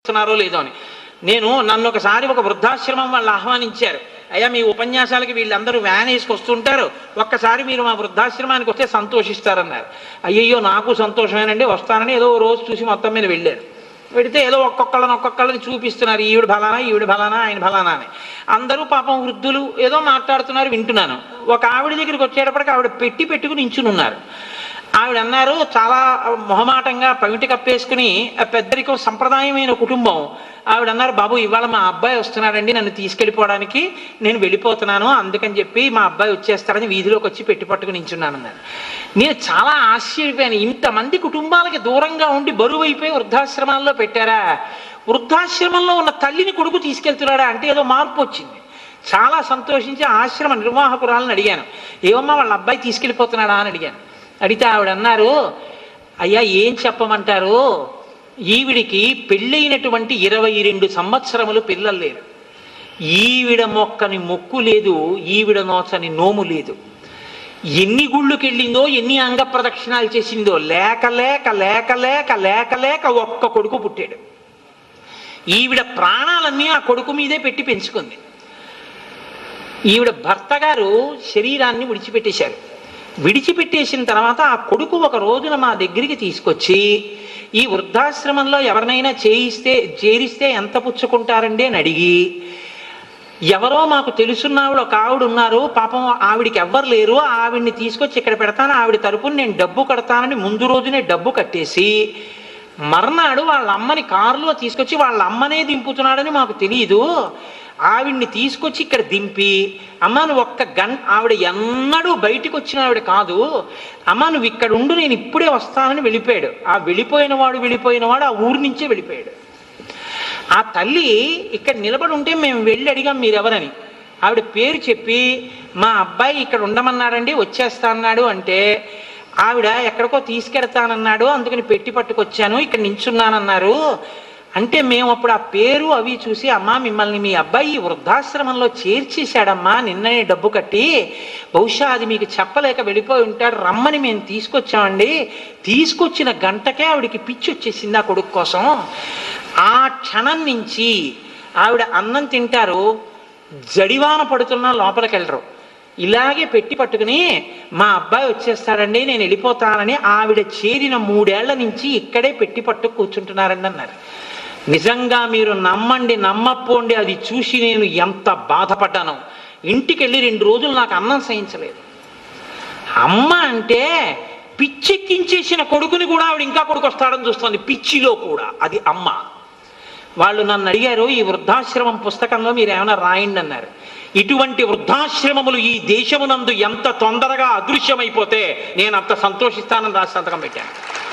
చేస్తున్నారో లేదో అని నేను నన్ను ఒకసారి ఒక వృద్ధాశ్రమం వాళ్ళు ఆహ్వానించారు అయ్యా మీ ఉపన్యాసాలకి వీళ్ళందరూ వ్యాన్ వేసుకొస్తుంటారు ఒక్కసారి మీరు మా వృద్ధాశ్రమానికి వస్తే సంతోషిస్తారన్నారు అయ్యయ్యో నాకు సంతోషమేనండి వస్తానని ఏదో ఓ రోజు చూసి మొత్తం మీద వెళ్ళారు వెడితే ఏదో ఒక్కొక్కళ్ళని ఒక్కొక్కళ్ళని చూపిస్తున్నారు ఈవిడ ఫలానా ఈవిడ ఫలానా ఆయన ఫలానా అని అందరూ పాపం వృద్ధులు ఏదో మాట్లాడుతున్నారు వింటున్నాను ఒక ఆవిడ దగ్గరికి వచ్చేటప్పటికి ఆవిడ పెట్టి పెట్టుకుని నించుని ఉన్నారు ఆవిడ అన్నారు చాలా మొహమాటంగా పవిటి కప్పేసుకుని ఆ పెద్దరికం సంప్రదాయమైన కుటుంబం ఆవిడ అన్నారు బాబు ఇవాళ మా అబ్బాయి వస్తున్నాడండి నన్ను తీసుకెళ్ళిపోవడానికి నేను వెళ్ళిపోతున్నాను అందుకని చెప్పి మా అబ్బాయి వచ్చేస్తాడని వీధిలోకి వచ్చి పెట్టి పట్టుకుని నించున్నాను అన్నారు నేను చాలా ఆశ్చర్యపోయాను ఇంతమంది కుటుంబాలకి దూరంగా ఉండి బరువు అయిపోయి వృద్ధాశ్రమాల్లో పెట్టారా వృద్ధాశ్రమంలో ఉన్న తల్లిని కొడుకు తీసుకెళ్తున్నాడా అంటే ఏదో మార్పు వచ్చింది చాలా సంతోషించి ఆశ్రమ నిర్వాహకురాలను అడిగాను ఏమమ్మా వాళ్ళ అబ్బాయి తీసుకెళ్ళిపోతున్నాడా అని అడిగాను అడిగితే ఆవిడ అన్నారు అయ్యా ఏం చెప్పమంటారు ఈవిడికి పెళ్ళైనటువంటి ఇరవై రెండు సంవత్సరములు పిల్లలు లేరు ఈవిడ మొక్కని మొక్కు లేదు ఈవిడ నోచని నోము లేదు ఎన్ని గుళ్ళుకి వెళ్ళిందో ఎన్ని అంగ ప్రదక్షిణాలు చేసిందో లేక లేక లేక లేక లేక లేక ఒక్క కొడుకు పుట్టాడు ఈవిడ ప్రాణాలన్నీ ఆ కొడుకు మీదే పెట్టి పెంచుకుంది ఈవిడ భర్త గారు శరీరాన్ని విడిచిపెట్టేశారు విడిచిపెట్టేసిన తర్వాత ఆ కొడుకు ఒక రోజున మా దగ్గరికి తీసుకొచ్చి ఈ వృద్ధాశ్రమంలో ఎవరినైనా చేయిస్తే చేరిస్తే ఎంత పుచ్చుకుంటారండి అని అడిగి ఎవరో మాకు తెలుసున్నావిడ ఒక ఆవిడ ఉన్నారు పాపం ఆవిడికి ఎవ్వరు లేరు ఆవిడ్ని తీసుకొచ్చి ఇక్కడ పెడతాను ఆవిడ తరపున నేను డబ్బు కడతానని ముందు రోజునే డబ్బు కట్టేసి మర్నాడు వాళ్ళ అమ్మని కారులో తీసుకొచ్చి వాళ్ళ అమ్మనే దింపుతున్నాడని మాకు తెలియదు ఆవిడ్ని తీసుకొచ్చి ఇక్కడ దింపి అమ్మ నువ్వు ఒక్క గంట ఆవిడ ఎన్నడూ బయటికి వచ్చిన ఆవిడ కాదు అమ్మ నువ్వు ఇక్కడ ఉండు నేను ఇప్పుడే వస్తానని వెళ్ళిపోయాడు ఆ వెళ్ళిపోయిన వాడు వెళ్ళిపోయిన వాడు ఆ ఊరి నుంచే వెళ్ళిపోయాడు ఆ తల్లి ఇక్కడ నిలబడి ఉంటే మేము వెళ్ళి అడిగాం మీరెవరని ఆవిడ పేరు చెప్పి మా అబ్బాయి ఇక్కడ ఉండమన్నాడండి వచ్చేస్తా అన్నాడు అంటే ఆవిడ ఎక్కడికో తీసుకెడతానన్నాడు అందుకని పెట్టి పట్టుకొచ్చాను ఇక్కడ నించున్నానన్నారు అంటే మేము అప్పుడు ఆ పేరు అవి చూసి అమ్మా మిమ్మల్ని మీ అబ్బాయి ఈ వృద్ధాశ్రమంలో చేర్చేశాడమ్మా నిన్ననే డబ్బు కట్టి బహుశా అది మీకు చెప్పలేక వెళ్ళిపోయి ఉంటాడు రమ్మని మేము తీసుకొచ్చామండి తీసుకొచ్చిన గంటకే ఆవిడికి పిచ్చి వచ్చేసింది ఆ కొడుకు కోసం ఆ క్షణం నుంచి ఆవిడ అన్నం తింటారు జడివాన పడుతున్నా లోపలికి వెళ్ళరు ఇలాగే పెట్టి పట్టుకుని మా అబ్బాయి వచ్చేస్తాడండి నేను వెళ్ళిపోతానని ఆవిడ చేరిన మూడేళ్ల నుంచి ఇక్కడే పెట్టి పట్టు కూర్చుంటున్నారండి అన్నారు నిజంగా మీరు నమ్మండి నమ్మపోండి అది చూసి నేను ఎంత బాధపడ్డాను ఇంటికి వెళ్ళి రెండు రోజులు నాకు అన్నం సహించలేదు అమ్మ అంటే పిచ్చెక్కించేసిన కొడుకుని కూడా ఆవిడ ఇంకా కొడుకు వస్తాడని చూస్తుంది పిచ్చిలో కూడా అది అమ్మ వాళ్ళు నన్ను అడిగారు ఈ వృద్ధాశ్రమం పుస్తకంలో మీరు ఏమైనా రాయండి అన్నారు ఇటువంటి వృద్ధాశ్రమములు ఈ దేశమునందు ఎంత తొందరగా అదృశ్యమైపోతే నేను అంత సంతోషిస్తానని రాసి సంతకం పెట్టాను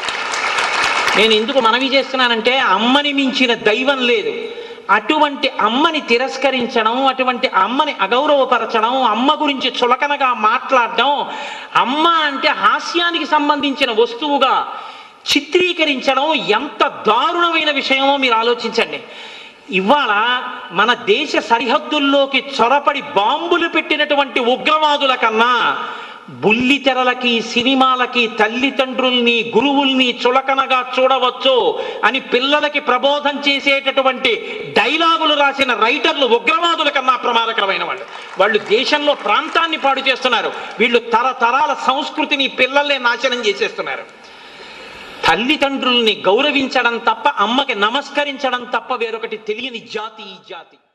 నేను ఎందుకు మనవి చేస్తున్నానంటే అమ్మని మించిన దైవం లేదు అటువంటి అమ్మని తిరస్కరించడం అటువంటి అమ్మని అగౌరవపరచడం అమ్మ గురించి చులకనగా మాట్లాడడం అమ్మ అంటే హాస్యానికి సంబంధించిన వస్తువుగా చిత్రీకరించడం ఎంత దారుణమైన విషయమో మీరు ఆలోచించండి ఇవాళ మన దేశ సరిహద్దుల్లోకి చొరపడి బాంబులు పెట్టినటువంటి ఉగ్రవాదుల కన్నా బుల్లి తెరలకి సినిమాలకి తల్లిదండ్రుల్ని గురువుల్ని చులకనగా చూడవచ్చు అని పిల్లలకి ప్రబోధం చేసేటటువంటి డైలాగులు రాసిన రైటర్లు ఉగ్రవాదుల కన్నా ప్రమాదకరమైన వాళ్ళు వాళ్ళు దేశంలో ప్రాంతాన్ని పాడు చేస్తున్నారు వీళ్ళు తరతరాల సంస్కృతిని పిల్లల్నే నాశనం చేసేస్తున్నారు తల్లిదండ్రుల్ని గౌరవించడం తప్ప అమ్మకి నమస్కరించడం తప్ప వేరొకటి తెలియని జాతి ఈ జాతి